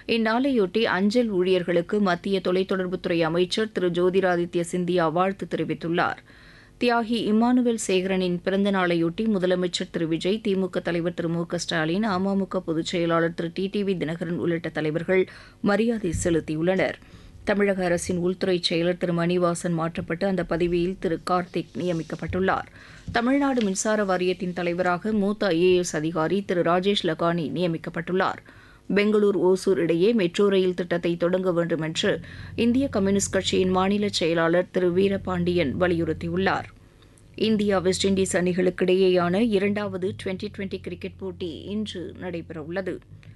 இந்நாளையொட்டி அஞ்சல் ஊழியர்களுக்கு மத்திய தொலைத்தொடர்புத்துறை அமைச்சர் திரு ஜோதிராதித்ய சிந்தியா வாழ்த்து தெரிவித்துள்ளார் தியாகி இம்மானுவேல் சேகரனின் பிறந்த நாளையொட்டி முதலமைச்சர் திரு விஜய் திமுக தலைவர் திரு மு க ஸ்டாலின் அமமுக பொதுச் செயலாளர் திரு டி டிவி தினகரன் உள்ளிட்ட தலைவர்கள் மரியாதை செலுத்தியுள்ளனர் தமிழக அரசின் உள்துறை செயலர் திரு மணிவாசன் மாற்றப்பட்டு அந்த பதவியில் திரு கார்த்திக் நியமிக்கப்பட்டுள்ளார் தமிழ்நாடு மின்சார வாரியத்தின் தலைவராக மூத்த ஐஏஎஸ் அதிகாரி திரு ராஜேஷ் லகானி நியமிக்கப்பட்டுள்ளார் பெங்களூர் ஓசூர் இடையே மெட்ரோ ரயில் திட்டத்தை தொடங்க வேண்டும் என்று இந்திய கம்யூனிஸ்ட் கட்சியின் மாநில செயலாளர் திரு வீரபாண்டியன் வலியுறுத்தியுள்ளார் இந்தியா வெஸ்ட் இண்டீஸ் அணிகளுக்கிடையேயான இரண்டாவது டுவெண்டி டுவெண்டி கிரிக்கெட் போட்டி இன்று நடைபெறவுள்ளது